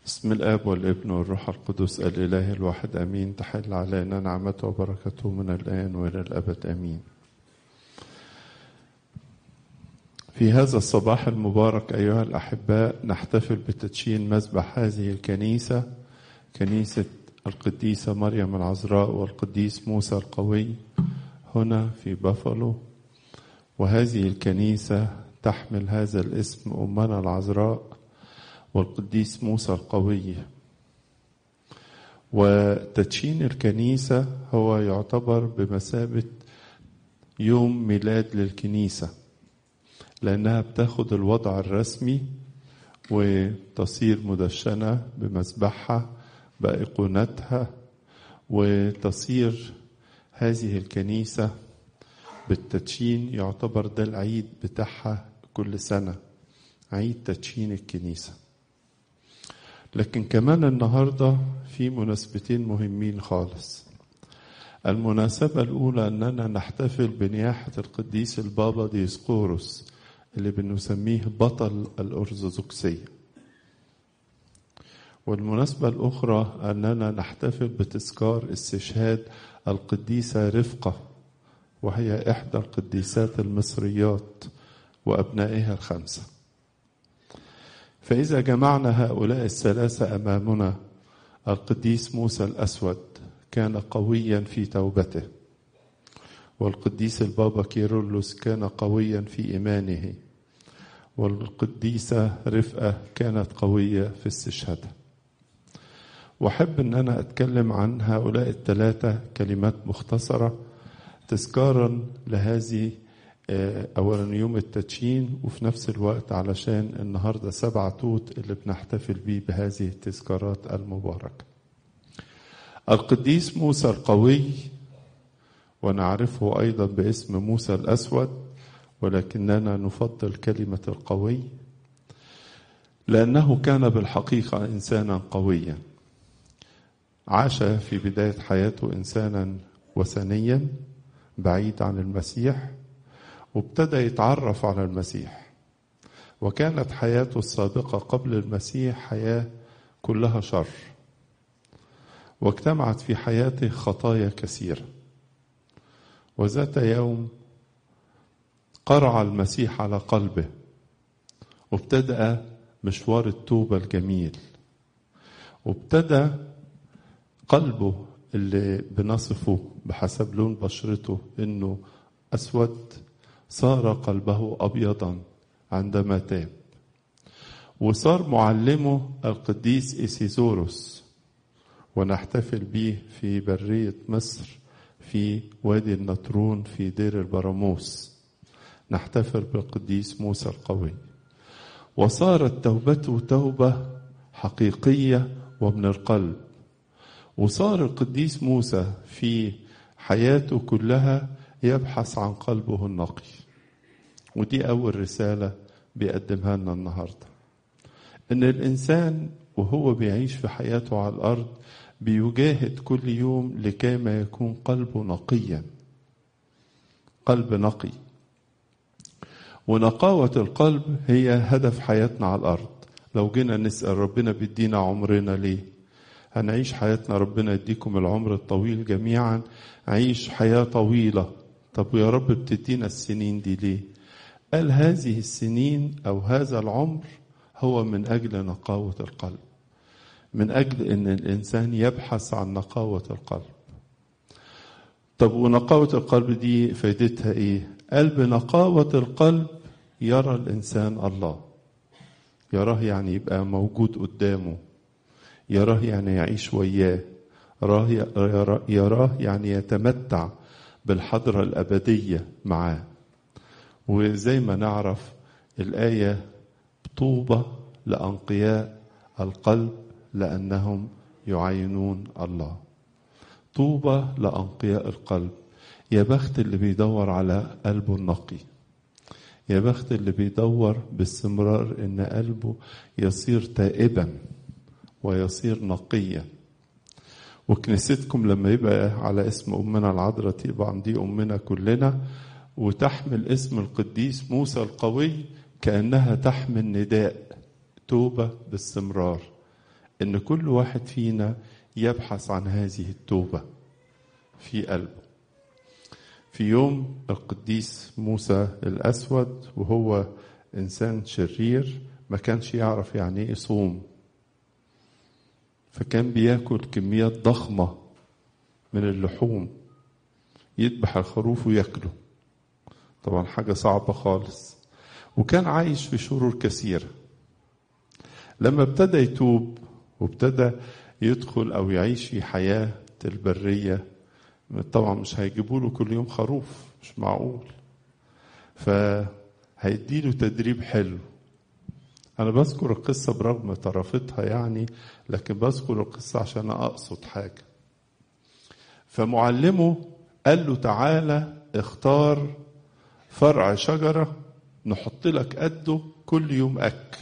بسم الاب والابن والروح القدس الاله الواحد امين تحل علينا نعمته وبركته من الان والى الابد امين في هذا الصباح المبارك ايها الاحباء نحتفل بتدشين مذبح هذه الكنيسه كنيسه القديسه مريم العذراء والقديس موسى القوي هنا في بافالو وهذه الكنيسه تحمل هذا الاسم امنا العذراء والقديس موسى القوي وتدشين الكنيسة هو يعتبر بمثابة يوم ميلاد للكنيسة لأنها بتاخد الوضع الرسمي وتصير مدشنة بمسبحها بأيقونتها وتصير هذه الكنيسة بالتدشين يعتبر ده العيد بتاعها كل سنة عيد تدشين الكنيسه لكن كمان النهارده في مناسبتين مهمين خالص المناسبة الأولى أننا نحتفل بنياحة القديس البابا ديسقورس اللي بنسميه بطل الأرثوذكسية والمناسبة الأخرى أننا نحتفل بتذكار استشهاد القديسة رفقة وهي إحدى القديسات المصريات وأبنائها الخمسة فإذا جمعنا هؤلاء الثلاثة أمامنا القديس موسى الأسود كان قويا في توبته والقديس البابا كيرلس كان قويا في إيمانه والقديسة رفقة كانت قوية في استشهادها وأحب أن أنا أتكلم عن هؤلاء الثلاثة كلمات مختصرة تذكارا لهذه اولا يوم التدشين وفي نفس الوقت علشان النهارده سبع توت اللي بنحتفل بيه بهذه التذكارات المباركه. القديس موسى القوي ونعرفه ايضا باسم موسى الاسود ولكننا نفضل كلمه القوي لانه كان بالحقيقه انسانا قويا. عاش في بدايه حياته انسانا وثنيا بعيد عن المسيح وابتدى يتعرف على المسيح وكانت حياته السابقة قبل المسيح حياة كلها شر واجتمعت في حياته خطايا كثيرة وذات يوم قرع المسيح على قلبه وابتدأ مشوار التوبة الجميل وابتدى قلبه اللي بنصفه بحسب لون بشرته انه اسود صار قلبه ابيضا عندما تاب وصار معلمه القديس إيسيزوروس ونحتفل به في برية مصر في وادي النطرون في دير البراموس نحتفل بالقديس موسى القوي وصارت توبته توبة حقيقية ومن القلب وصار القديس موسى في حياته كلها يبحث عن قلبه النقي ودي أول رسالة بيقدمها لنا النهاردة إن الإنسان وهو بيعيش في حياته على الأرض بيجاهد كل يوم لكي ما يكون قلبه نقيا قلب نقي ونقاوة القلب هي هدف حياتنا على الأرض لو جينا نسأل ربنا بيدينا عمرنا ليه هنعيش حياتنا ربنا يديكم العمر الطويل جميعا عيش حياة طويلة طب ويا رب بتدينا السنين دي ليه قال هذه السنين او هذا العمر هو من اجل نقاوه القلب من اجل ان الانسان يبحث عن نقاوه القلب طب ونقاوه القلب دي فائدتها ايه قال بنقاوه القلب يرى الانسان الله يراه يعني يبقى موجود قدامه يراه يعني يعيش وياه يراه يعني يتمتع بالحضرة الأبدية معاه وزي ما نعرف الآية طوبى لأنقياء القلب لأنهم يعينون الله طوبى لأنقياء القلب يا بخت اللي بيدور على قلبه النقي يا بخت اللي بيدور باستمرار ان قلبه يصير تائبا ويصير نقيا وكنيستكم لما يبقى على اسم أمنا العذراء طبعا دي أمنا كلنا وتحمل اسم القديس موسى القوي كأنها تحمل نداء توبة باستمرار ان كل واحد فينا يبحث عن هذه التوبة في قلبه في يوم القديس موسى الأسود وهو إنسان شرير ما كانش يعرف يعني إيه صوم فكان بياكل كميات ضخمة من اللحوم يذبح الخروف وياكله طبعا حاجة صعبة خالص وكان عايش في شرور كثيرة لما ابتدى يتوب وابتدى يدخل أو يعيش في حياة البرية طبعا مش هيجيبوا له كل يوم خروف مش معقول فهيديله تدريب حلو أنا بذكر القصة برغم طرفتها يعني لكن بذكر القصة عشان أقصد حاجة فمعلمه قال له تعالى اختار فرع شجرة نحط لك قده كل يوم أكل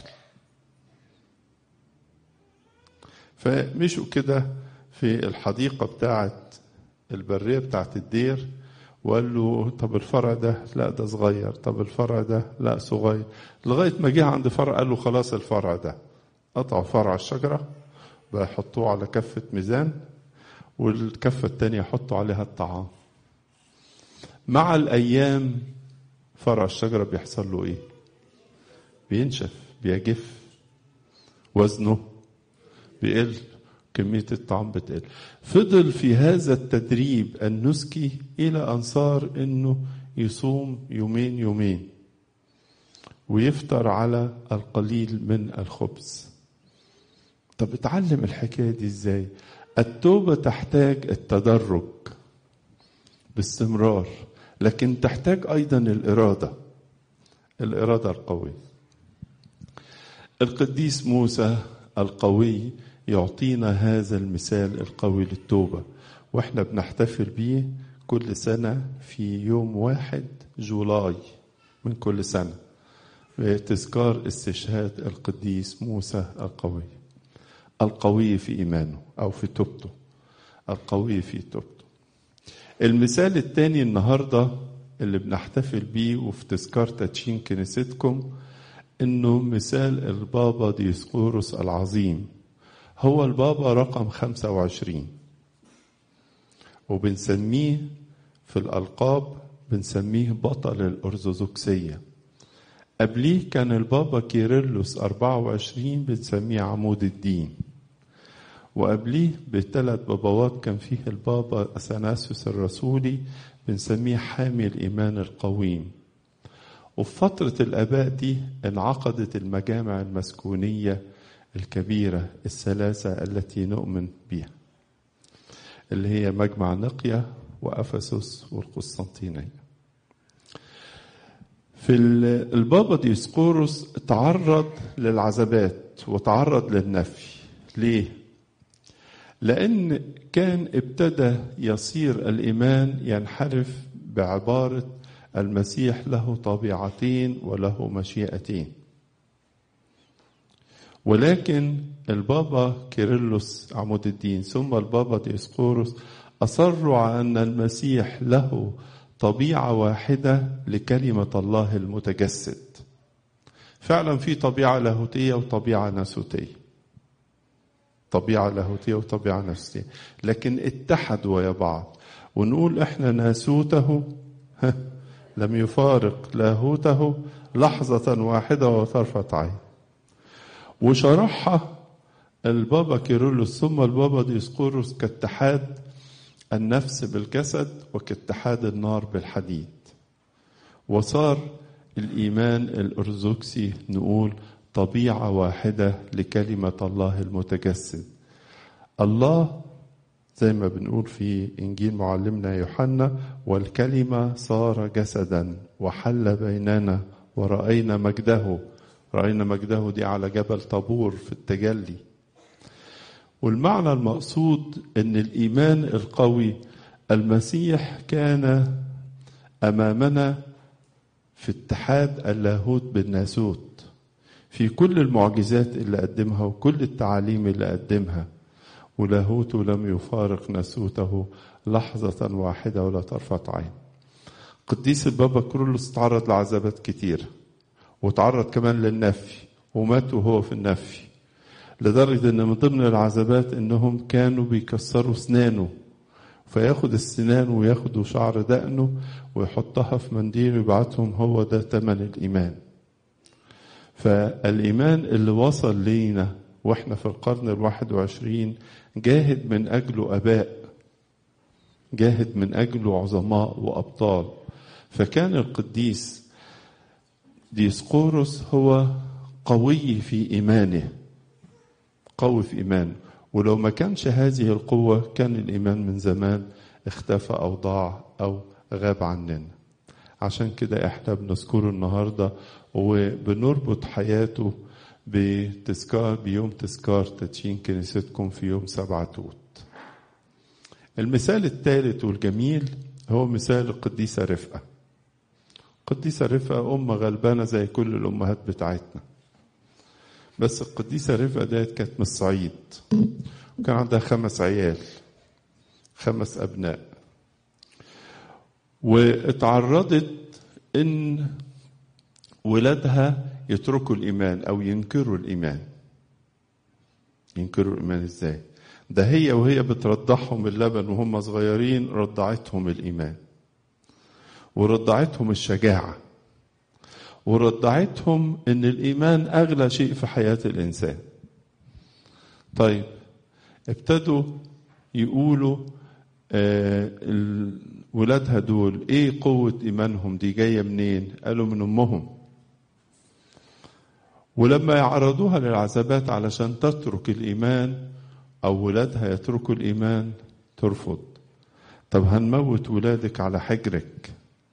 فمشوا كده في الحديقة بتاعت البرية بتاعت الدير وقال له طب الفرع ده لا ده صغير طب الفرع ده لا صغير لغاية ما جه عند فرع قال له خلاص الفرع ده قطعوا فرع الشجرة بقى يحطوه على كفة ميزان والكفة التانية يحطوا عليها الطعام مع الأيام فرع الشجرة بيحصل له إيه بينشف بيجف وزنه بيقل كمية الطعام بتقل فضل في هذا التدريب النسكي إلى أن صار إنه يصوم يومين يومين ويفطر على القليل من الخبز طب اتعلم الحكاية دي ازاي التوبة تحتاج التدرج باستمرار لكن تحتاج أيضا الإرادة الإرادة القوية القديس موسى القوي يعطينا هذا المثال القوي للتوبة واحنا بنحتفل بيه كل سنة في يوم واحد جولاي من كل سنة تذكار استشهاد القديس موسى القوي القوي في إيمانه أو في توبته القوي في توبته المثال الثاني النهاردة اللي بنحتفل بيه وفي تذكار تدشين كنيستكم انه مثال البابا ديسقورس العظيم هو البابا رقم 25 وبنسميه في الألقاب بنسميه بطل الأرثوذكسية قبليه كان البابا كيرلس 24 بنسميه عمود الدين وقبليه بثلاث باباوات كان فيه البابا أثناسيوس الرسولي بنسميه حامي الإيمان القويم وفي فترة الآباء دي انعقدت المجامع المسكونية الكبيرة الثلاثة التي نؤمن بها اللي هي مجمع نقية وأفسس والقسطنطينية في البابا ديسقورس تعرض للعذابات وتعرض للنفي ليه؟ لأن كان ابتدى يصير الإيمان ينحرف بعبارة المسيح له طبيعتين وله مشيئتين ولكن البابا كيرلس عمود الدين ثم البابا ديسقورس أصروا على أن المسيح له طبيعة واحدة لكلمة الله المتجسد فعلا في طبيعة لاهوتية وطبيعة ناسوتية طبيعة لاهوتية وطبيعة ناسوتية لكن اتحدوا يا بعض ونقول احنا ناسوته لم يفارق لاهوته لحظة واحدة وطرفة عين وشرحها البابا كيرلس ثم البابا ديسقورس كاتحاد النفس بالجسد وكاتحاد النار بالحديد وصار الإيمان الأرثوذكسي نقول طبيعة واحدة لكلمة الله المتجسد الله زي ما بنقول في إنجيل معلمنا يوحنا والكلمة صار جسدا وحل بيننا ورأينا مجده رأينا مجده دي على جبل طابور في التجلي والمعنى المقصود ان الايمان القوي المسيح كان امامنا في اتحاد اللاهوت بالناسوت في كل المعجزات اللي قدمها وكل التعاليم اللي قدمها ولاهوته لم يفارق ناسوته لحظة واحدة ولا طرفة عين قديس البابا كرولوس تعرض لعذابات كتير وتعرض كمان للنفي ومات وهو في النفي لدرجة ان من ضمن العذابات انهم كانوا بيكسروا اسنانه فياخد السنان وياخدوا شعر دقنه ويحطها في منديل ويبعتهم هو ده تمن الإيمان فالإيمان اللي وصل لينا واحنا في القرن الواحد وعشرين جاهد من أجله أباء جاهد من أجله عظماء وأبطال فكان القديس ديسقورس هو قوي في إيمانه قوي في إيمانه ولو ما كانش هذه القوة كان الإيمان من زمان اختفى أو ضاع أو غاب عننا عشان كده احنا بنذكره النهاردة وبنربط حياته بتذكار بيوم تذكار تدشين كنيستكم في يوم سبعة توت المثال الثالث والجميل هو مثال القديسة رفقة القديسة رفقة أم غلبانة زي كل الأمهات بتاعتنا بس القديسة رفقة ديت كانت من الصعيد وكان عندها خمس عيال خمس أبناء واتعرضت إن ولادها يتركوا الإيمان أو ينكروا الإيمان ينكروا الإيمان إزاي ده هي وهي بترضعهم اللبن وهم صغيرين رضعتهم الإيمان ورضعتهم الشجاعة ورضعتهم ان الايمان اغلى شيء في حياه الانسان طيب ابتدوا يقولوا آه ولادها دول ايه قوه ايمانهم دي جايه منين قالوا من امهم ولما يعرضوها للعذابات علشان تترك الايمان او ولادها يتركوا الايمان ترفض طب هنموت ولادك على حجرك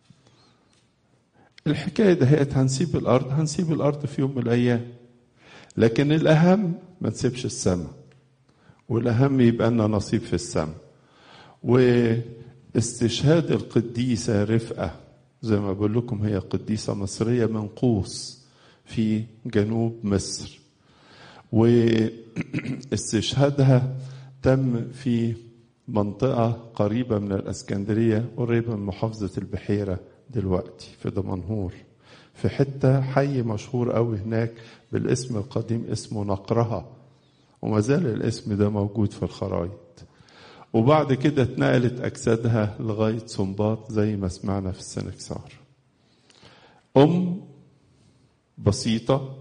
الحكاية دهيت هنسيب الأرض هنسيب الأرض في يوم من الأيام لكن الأهم ما نسيبش السماء والأهم يبقى لنا نصيب في السماء واستشهاد القديسة رفقة زي ما بقول لكم هي قديسة مصرية من قوس في جنوب مصر واستشهادها تم في منطقة قريبة من الأسكندرية قريبة من محافظة البحيرة دلوقتي في دمنهور في حتة حي مشهور قوي هناك بالاسم القديم اسمه نقرها وما زال الاسم ده موجود في الخرايط وبعد كده اتنقلت أجسادها لغاية سنباط زي ما سمعنا في السنكسار أم بسيطة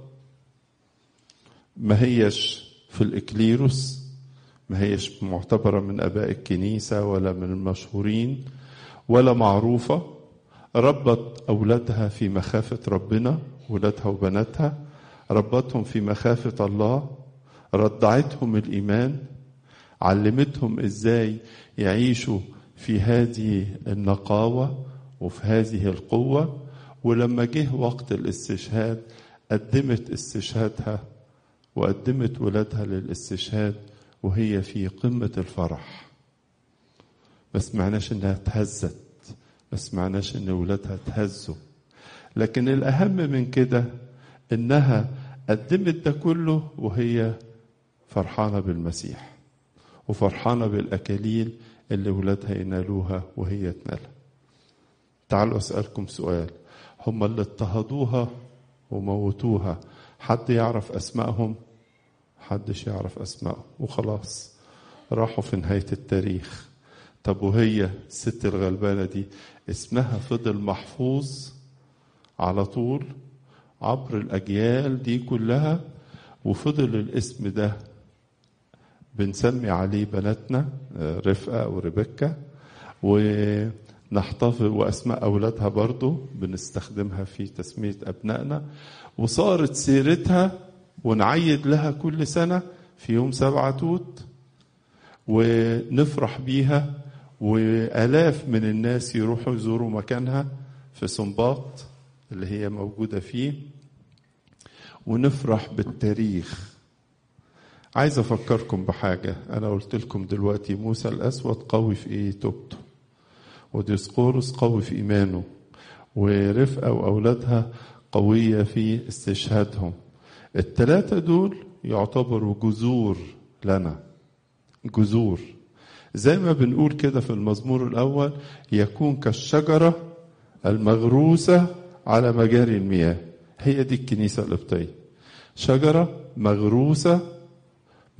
ما هيش في الإكليروس ما هيش معتبرة من أباء الكنيسة ولا من المشهورين ولا معروفة ربت أولادها في مخافة ربنا ولادها وبناتها ربتهم في مخافة الله رضعتهم الإيمان علمتهم إزاي يعيشوا في هذه النقاوة وفي هذه القوة ولما جه وقت الاستشهاد قدمت استشهادها وقدمت ولادها للاستشهاد وهي في قمة الفرح ما سمعناش انها اتهزت ما سمعناش ان ولادها اتهزوا لكن الاهم من كده انها قدمت ده كله وهي فرحانه بالمسيح وفرحانه بالاكاليل اللي ولادها ينالوها وهي تنالها تعالوا اسالكم سؤال هم اللي اضطهدوها وموتوها حد يعرف اسمائهم حدش يعرف اسمائهم وخلاص راحوا في نهايه التاريخ طب وهي الست الغلبانه دي اسمها فضل محفوظ على طول عبر الأجيال دي كلها وفضل الاسم ده بنسمي عليه بناتنا رفقة وربكة ونحتفظ وأسماء أولادها برضو بنستخدمها في تسمية أبنائنا وصارت سيرتها ونعيد لها كل سنة في يوم سبعة توت ونفرح بيها وآلاف من الناس يروحوا يزوروا مكانها في سنباط اللي هي موجودة فيه ونفرح بالتاريخ عايز أفكركم بحاجة أنا قلت لكم دلوقتي موسى الأسود قوي في إيه توبته وديسقورس قوي في إيمانه ورفقة وأولادها قوية في استشهادهم الثلاثة دول يعتبروا جذور لنا جذور زي ما بنقول كده في المزمور الأول يكون كالشجرة المغروسة على مجاري المياه هي دي الكنيسة القبطية شجرة مغروسة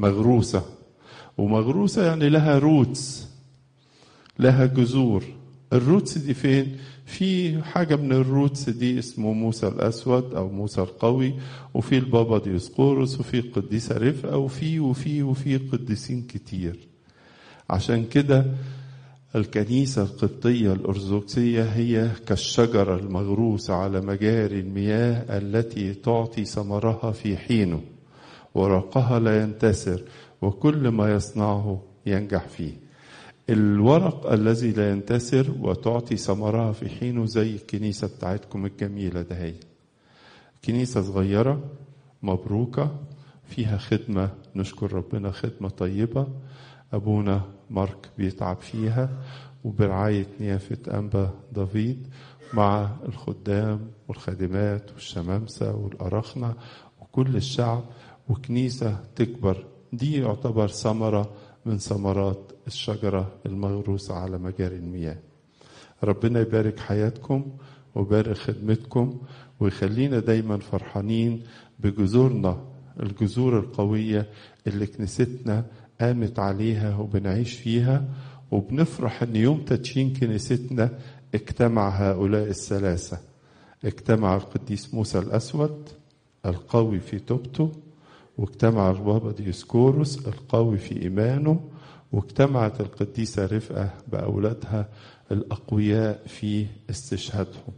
مغروسة ومغروسة يعني لها روتس لها جذور الروتس دي فين في حاجة من الروتس دي اسمه موسى الأسود أو موسى القوي وفي البابا ديوسقورس وفي القديسة رفقة وفي وفي وفي قديسين كتير عشان كده الكنيسة القبطية الأرثوذكسية هي كالشجرة المغروسة على مجاري المياه التي تعطي ثمرها في حينه ورقها لا ينتسر وكل ما يصنعه ينجح فيه الورق الذي لا ينتسر وتعطي ثمرها في حينه زي الكنيسة بتاعتكم الجميلة ده هي كنيسة صغيرة مبروكة فيها خدمة نشكر ربنا خدمة طيبة أبونا مارك بيتعب فيها وبرعاية نيافة أنبا دافيد مع الخدام والخادمات والشمامسة والأرخنة وكل الشعب وكنيسة تكبر دي يعتبر ثمرة من ثمرات الشجرة المغروسة على مجاري المياه ربنا يبارك حياتكم ويبارك خدمتكم ويخلينا دايما فرحانين بجذورنا الجذور القوية اللي كنيستنا قامت عليها وبنعيش فيها وبنفرح ان يوم تدشين كنيستنا اجتمع هؤلاء الثلاثة اجتمع القديس موسى الأسود القوي في توبته واجتمع البابا ديسكوروس القوي في إيمانه واجتمعت القديسة رفقة بأولادها الأقوياء في استشهادهم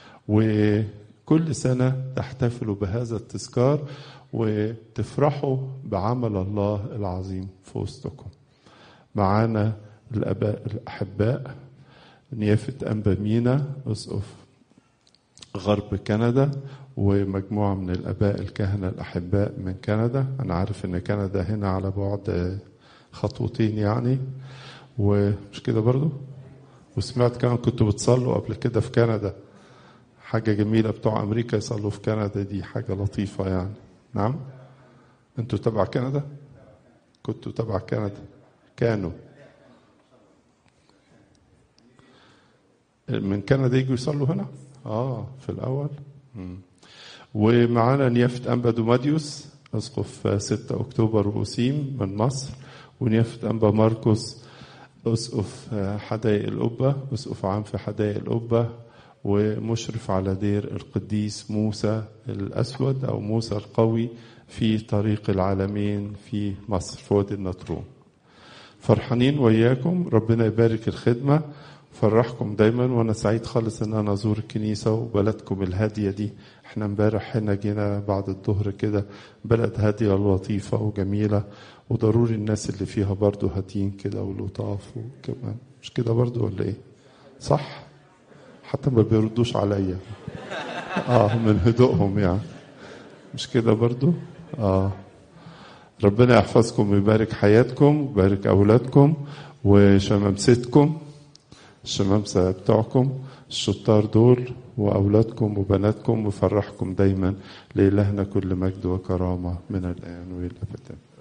وكل سنة تحتفلوا بهذا التذكار وتفرحوا بعمل الله العظيم في وسطكم معانا الأباء الأحباء نيافة أنبا مينا أسقف غرب كندا ومجموعة من الآباء الكهنة الأحباء من كندا أنا عارف إن كندا هنا على بعد خطوتين يعني ومش كده برضو وسمعت كمان كنتوا بتصلوا قبل كده في كندا حاجة جميلة بتوع أمريكا يصلوا في كندا دي حاجة لطيفة يعني نعم أنتوا تبع كندا كنتوا تبع كندا كانوا من كندا يجوا يصلوا هنا اه في الاول مم. ومعانا نيافة أنبا دوماديوس أسقف 6 أكتوبر وأسيم من مصر ونيافة أنبا ماركوس أسقف حدائق القبة أسقف عام في حدائق القبة ومشرف على دير القديس موسى الأسود أو موسى القوي في طريق العالمين في مصر في وادي النطرون فرحانين وياكم ربنا يبارك الخدمة فرحكم دايما وانا سعيد خالص ان انا ازور الكنيسه وبلدكم الهاديه دي احنا امبارح هنا جينا بعد الظهر كده بلد هاديه لطيفه وجميله وضروري الناس اللي فيها برضو هاديين كده ولطاف وكمان مش كده برضو ولا ايه صح حتى ما بيردوش عليا اه من هدوءهم يعني مش كده برضو اه ربنا يحفظكم ويبارك حياتكم ويبارك اولادكم وشمامستكم الشمامسة بتوعكم الشطار دول وأولادكم وبناتكم وفرحكم دايما لإلهنا كل مجد وكرامة من الآن وإلى الأبد